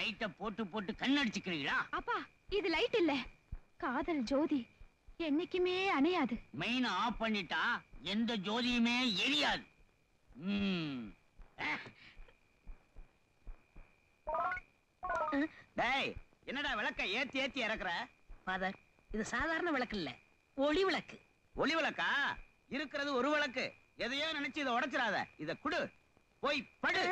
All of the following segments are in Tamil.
லைட்ட போட்டு போட்டு கண்ணடிச்சுக்கிறீங்களா அப்பா இது லைட் இல்ல காதல் ஜோதி என்னைக்குமே அணையாது மெயின் ஆஃப் பண்ணிட்டா எந்த ஜோதியுமே எரியாது ம். அஹ். டேய் என்னடா விளக்க ஏத்தி ஏத்தி இறக்குற ஃபாதர் இது சாதாரண விளக்கு இல்ல ஒளி விளக்கு ஒளி விளக்கா இருக்கிறது ஒரு விளக்கு எதையோ நினைச்சு இதை உடைச்சிடாத இத குடு போய் படு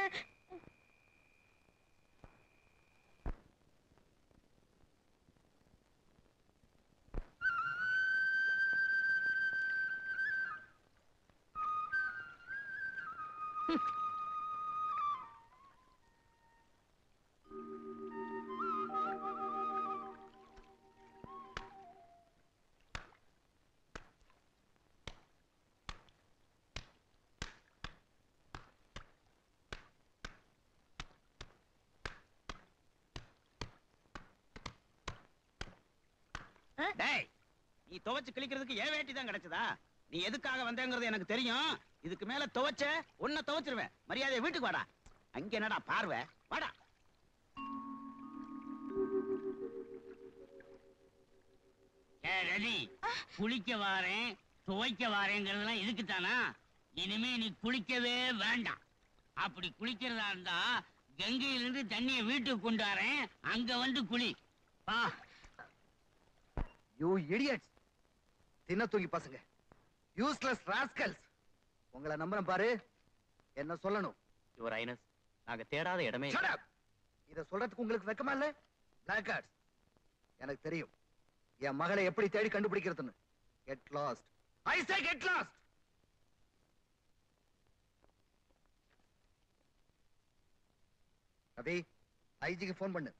டேய் நீ துவைச்சு கிழிக்கிறதுக்கு ஏன் வேட்டி தான் கிடைச்சதா நீ எதுக்காக வந்தேங்கிறது எனக்கு தெரியும் இதுக்கு மேல துவைச்ச உன்னை துவைச்சிருவேன் மரியாதை வீட்டுக்கு வாடா அங்க என்னடா பார்வை வாடா ஏ ரவி குளிக்க வாரேன் துவைக்க வாரேங்கிறதெல்லாம் இதுக்குத்தானா இனிமே நீ குளிக்கவே வேண்டாம் அப்படி குளிக்கிறதா இருந்தா கங்கையிலிருந்து தண்ணியை வீட்டுக்கு கொண்டு வரேன் அங்க வந்து குளி வா யூ இடியட்ஸ் தின்ன தூங்கி பசங்க யூஸ்லெஸ் ராஸ்கல்ஸ் உங்களை நம்புறேன் பாரு என்ன சொல்லணும் யுவர் ஐனஸ் நாங்க தேடாத இடமே Shut up! இத சொல்றதுக்கு உங்களுக்கு வெக்கமா இல்ல பிளாக் கார்ட்ஸ் எனக்கு தெரியும் என் மகளை எப்படி தேடி கண்டுபிடிக்கிறதுன்னு get lost I say get lost Ravi ஐஜிக்கு ஃபோன் பண்ணு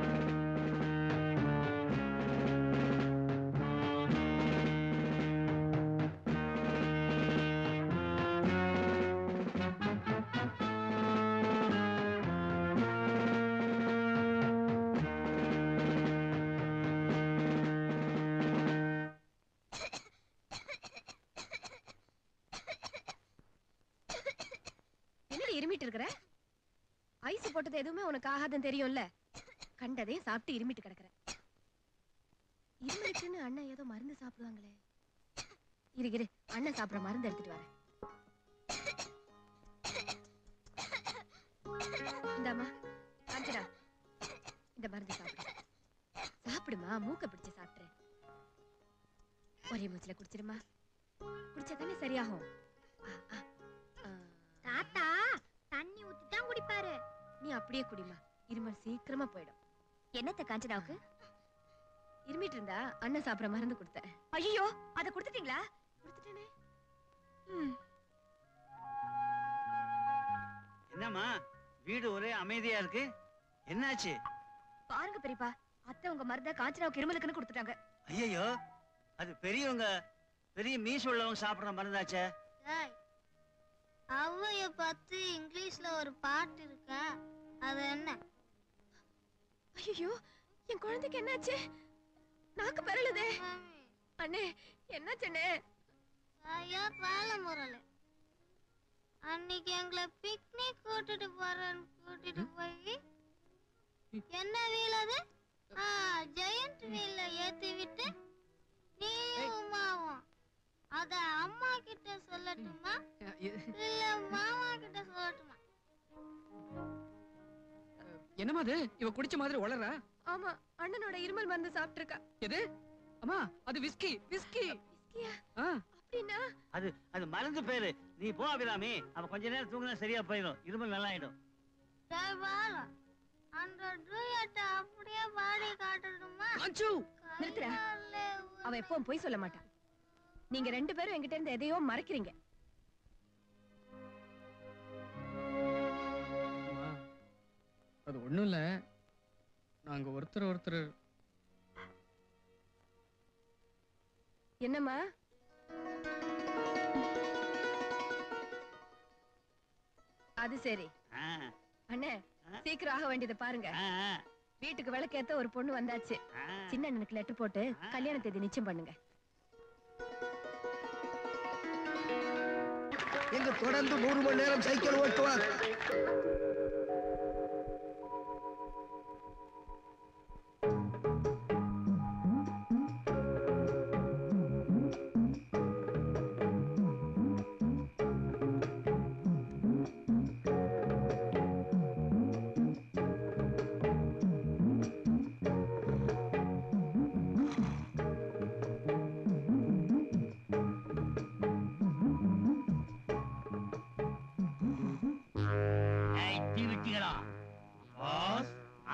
என்னடி இருமிட்டு இருக்கிற ஐஸ் போட்டது எதுவுமே உனக்கு ஆகாதுன்னு தெரியும்ல கண்டதே சாப்பிட்டு இருமிட்டு கிடக்குற இருமலுக்குன்னு அண்ணன் ஏதோ மருந்து சாப்பிடுவாங்களே இரு இரு அண்ணன் சாப்பிடுற மருந்து எடுத்துட்டு வரேன் இந்தாம்மா காஞ்சனா இந்த மருந்து சாப்பிடு சாப்பிடுமா மூக்க பிடிச்சு சாப்பிட்டுறேன் ஒரே மூச்சுல குடிச்சிருமா குடிச்சா தானே சரியாகும் ஆ, ஆ, ஆ. தாத்தா தண்ணி ஊத்தி தான் குடிப்பாரு நீ அப்படியே குடிமா இருமல் சீக்கிரமா போயிடும் என்னத்த காஞ்சனாவுக்கு இருமிட்டு இருந்தா அண்ணன் சாப்பிட மருந்து கொடுத்தேன் ஐயோ அத கொடுத்துட்டீங்களா கொடுத்துட்டேனே ம் என்னம்மா வீடு ஒரே அமைதியா இருக்கு என்னாச்சு பாருங்க பெரியப்பா அத்தை உங்க மருந்த காஞ்சனாவுக்கு இருமலுக்குன்னு கொடுத்துட்டாங்க ஐயோ அது பெரியவங்க பெரிய மீஸ் உள்ளவங்க சாப்பிடுற மருந்தாச்சே அவ்வைய பார்த்து இங்கிலீஷ்ல ஒரு பாட்டு இருக்க அது என்ன ஐயோ என் குழந்தைக்கு என்னாச்சு நாக்கு பரலுதே அண்ணே என்னாச்சுண்ணே ஐயா பாலமுரல் அன்னைக்கு எங்களை பிக்னிக் கூட்டிட்டு போறேன்னு கூட்டிட்டு போய் என்ன வீல் அது ஜெயண்ட் வீல்ல ஏத்தி விட்டு நீயும் உமாவும் அத அம்மா கிட்ட சொல்லட்டுமா இல்ல மாமா கிட்ட சொல்லட்டுமா என்னமா அது இவ குடிச்ச மாதிரி வளரா ஆமா அண்ணனோட இருமல் மருந்து சாப்பிட்டு இருக்கா எது அம்மா அது விஸ்கி விஸ்கி விஸ்கியா ஆ அப்படின்னா அது அது மருந்து பேரு நீ போ அபிராமி அவ கொஞ்ச நேரம் தூங்கினா சரியா போயிடும் இருமல் நல்லா ஆயிடும் டேய் பாலா, அந்த டூயட்டை அப்படியே பாடி காட்டணுமா காஞ்சு நிறுத்துடா. கையாலே அவ எப்பவும் பொய் சொல்ல மாட்டான் நீங்க ரெண்டு பேரும் என்கிட்ட இருந்து எதையோ மறைக்கிறீங்க அம்மா, அது ஒண்ணும் இல்ல நாங்க ஒருத்தர் ஒருத்தர் என்னம்மா அது சரி ஆ, அண்ணே சீக்கிரம் ஆக வேண்டியதை பாருங்க ஆ, ஆ, வீட்டுக்கு விளக்கேத்த ஒரு பொண்ணு வந்தாச்சு ஆ. சின்ன அண்ணனுக்கு லெட்டர் போட்டு கல்யாண தேதி நிச்சயம் பண்ணுங்க எங்க தொடர்ந்து நூறு மணி நேரம் சைக்கிள் ஓட்டுவார்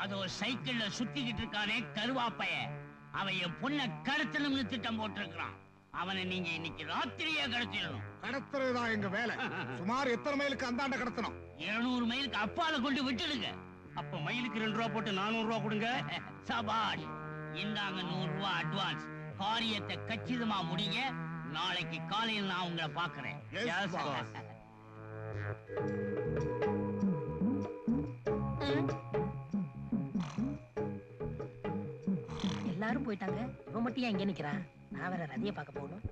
அதோ சைக்கிள்ல சுத்திக்கிட்டு இருக்கானே கருவாப்பைய அவன் என் பொண்ணை கடத்தணும்னு திட்டம் போட்டிருக்கிறான் அவனை நீங்க இன்னைக்கு ராத்திரியே கடத்திடணும் கடத்துறதுதான் எங்க வேலை சுமார் எத்தனை மைலுக்கு அந்தாண்ட கடத்தணும் இருநூறு மைலுக்கு அப்பால கொண்டு விட்டுடுங்க அப்ப மயிலுக்கு ரெண்டு ரூபா போட்டு நானூறு ரூபா கொடுங்க சபாஷ் இந்தாங்க நூறு ரூபாய் அட்வான்ஸ் காரியத்தை கச்சிதமா முடிங்க நாளைக்கு காலையில் நான் உங்களை பாக்குறேன் Yes, boss. எல்லாரும் போயிட்டாங்க இவன் மட்டும் ஏன் இங்க நிக்கிறான் நான் வேற ரதிய பார்க்க போகணும்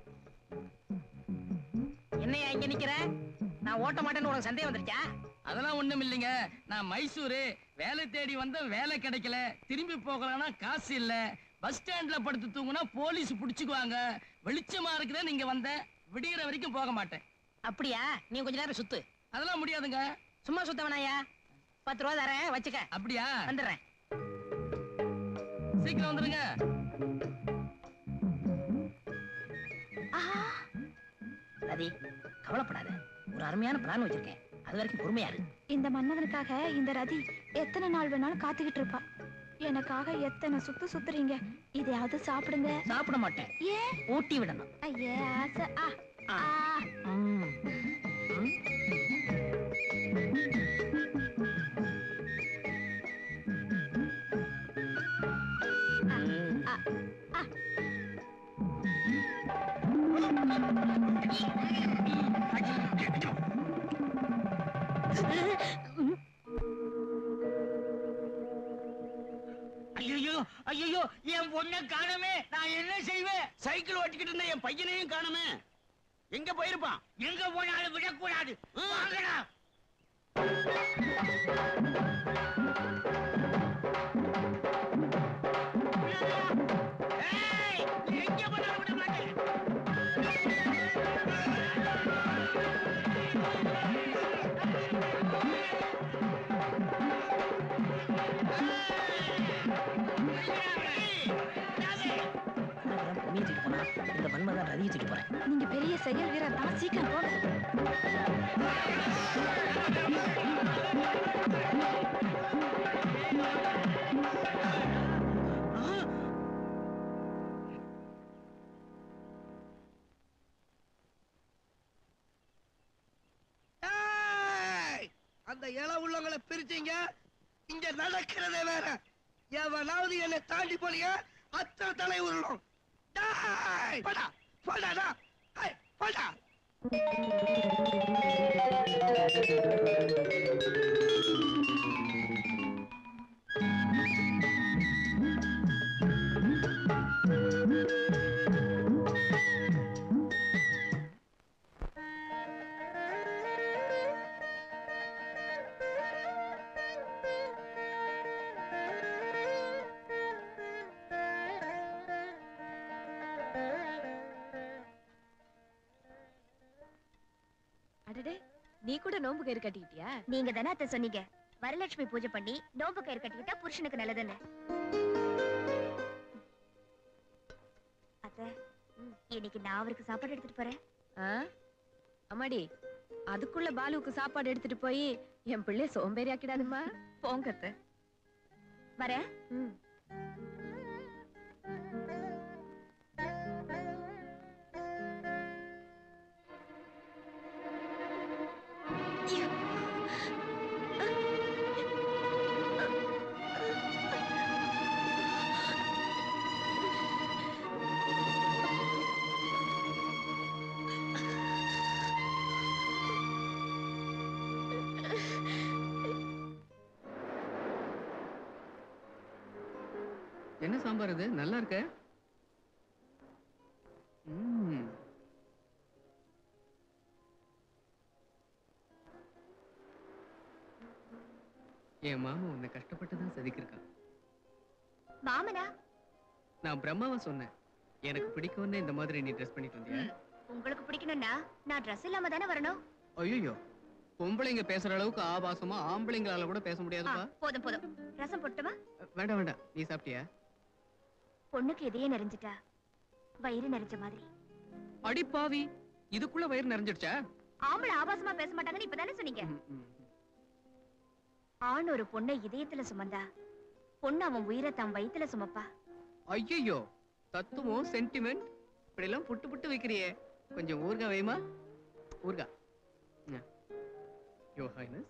என்னையா இங்க நிக்கிற நான் ஓட்ட மாட்டேன்னு உனக்கு சந்தேகம் வந்துருச்சா அதெல்லாம் ஒண்ணும் இல்லைங்க நான் மைசூரு வேலை தேடி வந்த வேலை கிடைக்கல திரும்பி போகலாம்னா காசு இல்ல பஸ் ஸ்டாண்ட்ல படுத்து தூங்குனா போலீஸ் புடிச்சுக்குவாங்க வெளிச்சமா இருக்குதே நீங்க வந்த விடியற வரைக்கும் போக மாட்டேன் அப்படியா நீ கொஞ்ச நேரம் சுத்து அதெல்லாம் முடியாதுங்க சும்மா சுத்த வேணாயா பத்து ரூபா தரேன் வச்சுக்க அப்படியா வந்துடுறேன் சீக்கிரம் வந்துருங்க ரதி கவலைப்படாத ஒரு அருமையான பிளான் வச்சிருக்கேன் அது வரைக்கும் பொறுமையா இரு இந்த மன்னதனுக்காக இந்த ரதி எத்தனை நாள் வேணாலும் காத்துக்கிட்டு இருப்பா எனக்காக எத்தனை சுத்து சுத்துறீங்க இதையாவது சாப்பிடுங்க சாப்பிட மாட்டேன் ஏன் ஊட்டி விடணும் ஐயே ஆசை ஆ ஆ. ஆ ம். ம். ம். ஐயோ ஐயோ என் பொண்ணை காணுமே நான் என்ன செய்வேன் சைக்கிள் ஓட்டிக்கிட்டு இருந்த என் பையனையும் காணுமே எங்க போயிருப்பான் எங்க போனாலும் விடக்கூடாது வாங்கடா ஏய், எங்க போனாலும் விட மாட்டேன் உனக்கு பொண்ணியை தூக்கிட்டு போனா இந்த மன்மதான் ரதியை தூக்கிட்டு போறேன் நீங்க பெரிய செயல் வீரர் தான் சீக்கிரம் போங்க அந்த இல உள்ளவங்களை பிரிச்சீங்க இங்க நடக்கிறதே வேற எவனாவது என்னை தாண்டி போனீங்க அத்தனை தலை உருளும் டேய்! போடா போடாடா ஏய், போடா அடடே நீ கூட நோம்பு கயிறு கட்டிக்கிட்டியா நீங்க தானே அத்தை சொன்னீங்க வரலட்சுமி பூஜை பண்ணி நோம்பு கயிறு கட்டிக்கிட்டா புருஷனுக்கு நல்லதுன்னு அத்தை இன்னைக்கு நான் அவருக்கு சாப்பாடு எடுத்துட்டு போறேன் ஆ? அம்மாடி அதுக்குள்ள பாலுவுக்கு சாப்பாடு எடுத்துட்டு போய் என் பிள்ளை சோம்பேறி ஆக்கிடாதுமா போங்கத்த வரேன் ம் என்ன சாம்பார் இது நல்லா இருக்க ம். என் மாமா உன்னை கஷ்டப்பட்டு தான் செதுக்கியிருக்கான் மாமனா நான் பிரம்மாவை சொன்னேன் எனக்கு பிடிக்கும்னு இந்த மாதிரி நீ ட்ரெஸ் பண்ணிட்டு வந்தியா உங்களுக்கு பிடிக்கணும்னா நான் ட்ரெஸ் இல்லாம தானே வரணும் ஐயோ பொம்பளைங்க பேசுற அளவுக்கு ஆபாசமா ஆம்பளைங்களால கூட பேச ஆ, முடியாதுப்பா போதும் போதும் ரசம் போட்டுமா வேண்டாம் வேண்டாம் நீ சாப்பிட்டியா பொண்ணுக்கு இதே நிறைஞ்சிட்டா வயிறு நிறைஞ்ச மாதிரி அடி பாவி இதுக்குள்ள வயிறு நிறைஞ்சிடுச்சா ஆம்பளை ஆபாசமா பேச மாட்டாங்கன்னு இப்பதானே சொன்னீங்க ம், ம். ஆண் ஒரு பொண்ணை இதயத்துல சுமந்தா பொண்ணு அவன் உயிரை தன் வயித்துல சுமப்பா ஐயோ தத்துவம் சென்டிமெண்ட் இப்படி எல்லாம் புட்டு புட்டு வைக்கிறியே கொஞ்சம் ஊர்கா வைமா ஊர்கா யோ ஹைனஸ்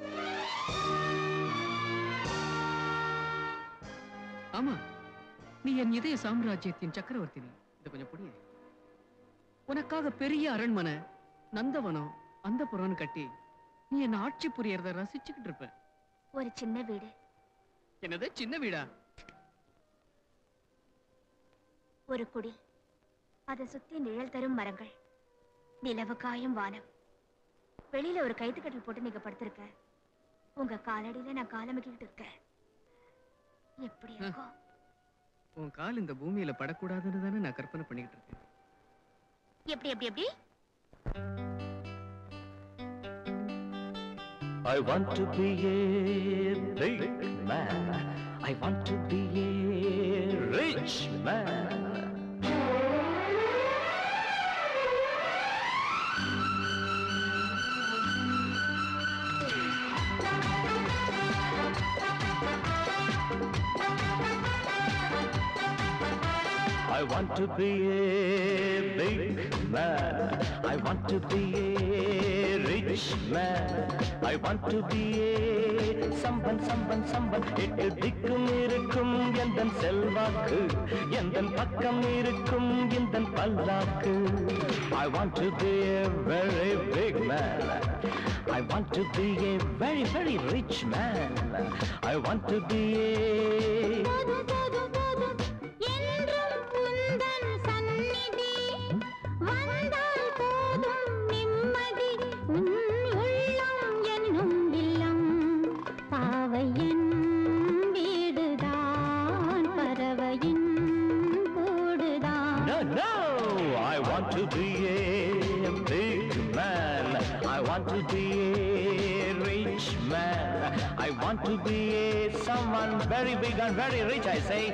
ஆமா நீ என் இதய சாம்ராஜ்யத்தின் சக்கரவர்த்தினி இது கொஞ்சம் புரிய உனக்காக பெரிய அரண்மனை நந்தவனம் அந்த கட்டி நீ என்ன ஆட்சி புரியறத ரசிச்சுக்கிட்டு இருப்ப ஒரு சின்ன வீடு என்னது சின்ன வீடா ஒரு குடில் அதை சுத்தி நிழல் தரும் மரங்கள் நிலவு காயும் வானம் வெளியில ஒரு கைத்துக்கட்டில் போட்டு நீங்க படுத்திருக்க உங்க காலடியில நான் காலமிக்கிட்டு இருக்கேன் எப்படி இருக்கும் உன் கால் இந்த பூமியில படக்கூடாதுன்னு தானே நான் கற்பனை பண்ணிக்கிட்டு இருக்கேன் எப்படி எப்படி எப்படி I want to be a big man. I want to be a rich man. I want to be a big man. I want to be a rich man. I want to be a Sampann Sampann Sampann எட்டு திக்கும் இருக்கும் எந்தன் செல்வாக்கு எந்தன் பக்கம் இருக்கும் எந்தன் பல்லாக்கு I want to be a very big man. I want to be a very very rich man. I want to be a No, no, I want to be a big man. I want to be a rich man. I want to be a someone very big and very rich, I say.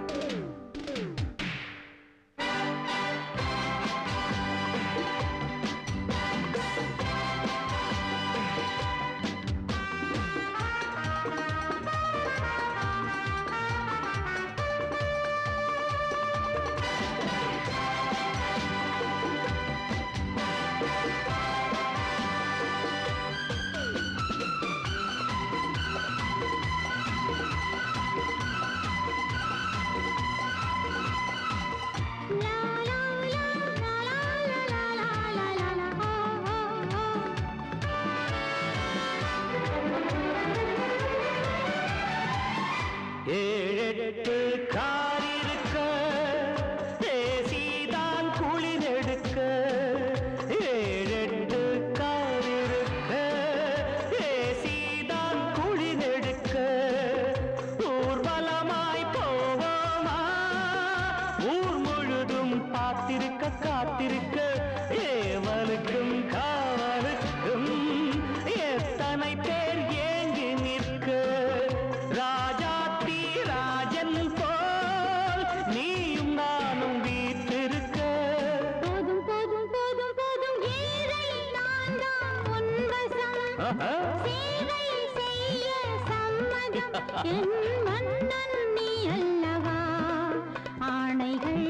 ஏழெட்டு கார் இருக்க ஏசிதான் குளிர் எடுக்க ஏழெட்டு கார் இருக்க ஏசிதான் குளிர் எடுக்க ஊர்வலமாய் போவோமா ஊர் முழுதும் பார்த்திருக்க காத்திருக்க ஏவலுக்கும் காவலுக்கும் எத்தனை பேர் ஏங்கி நிற்க ராஜாத்தி ராஜன் போல் நீயும் நானும் வீற்றிருக்க போதும் போதும் போதும் போதும் ஏழை நான் தான் உன்வசம் ஆஹா. சேவை செய்ய சம்மதம் என் மன்னன் நீ அல்லவா ஆணைகள்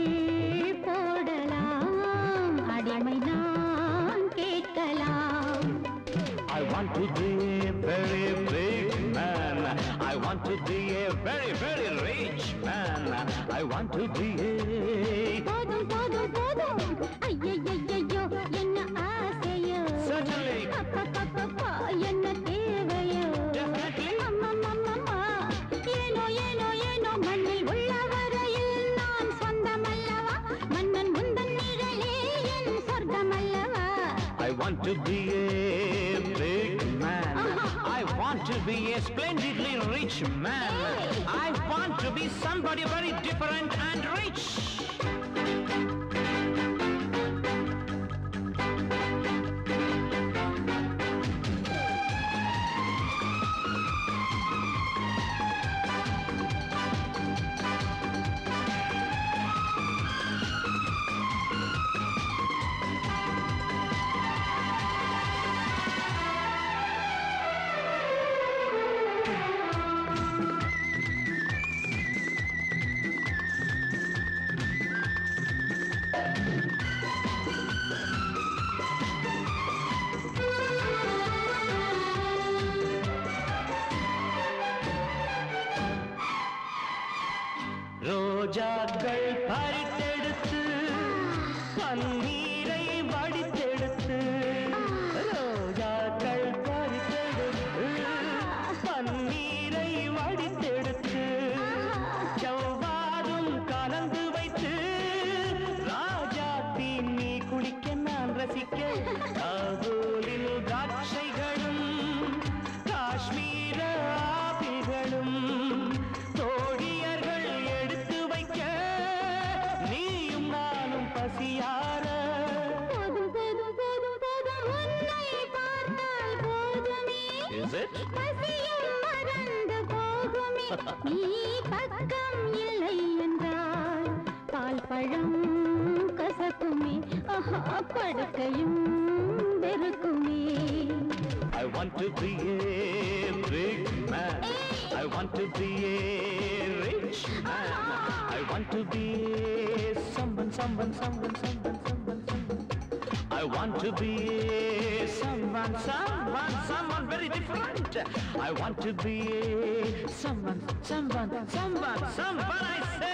போடலாம் அடிமை நான் கேட்கலாம் I want to be a very big man. I want to be a very, very rich man. I want to be a... போதும் போதும் போதும் ஐயையையையோ என்ன ஆசையோ Certainly. அப்பப்பப்பப்பா, என்ன தேவையோ அம்மம்மம்மம்மா, ஏனோ ஏனோ ஏனோ மண்ணில் உள்ள வரையில் நான் சொந்தமல்லவா மன்னன் முந்தன் நிழலே என் சொர்க்கமல்லவா I want to be a big man. I want to be a splendidly rich man. I want to be somebody very different and rich. it? பசியும் மறந்து போகுமே நீ பக்கம் இல்லை என்றால் பால் பழம் கசக்குமே ஆஹா படுக்கையும் வெறுக்குமே I want to be a big man. I want to be a rich man. I want to be a someone, someone, someone, someone, someone, someone. I want to be a someone, someone, someone very different. I want to be a someone, someone, someone, someone, I say.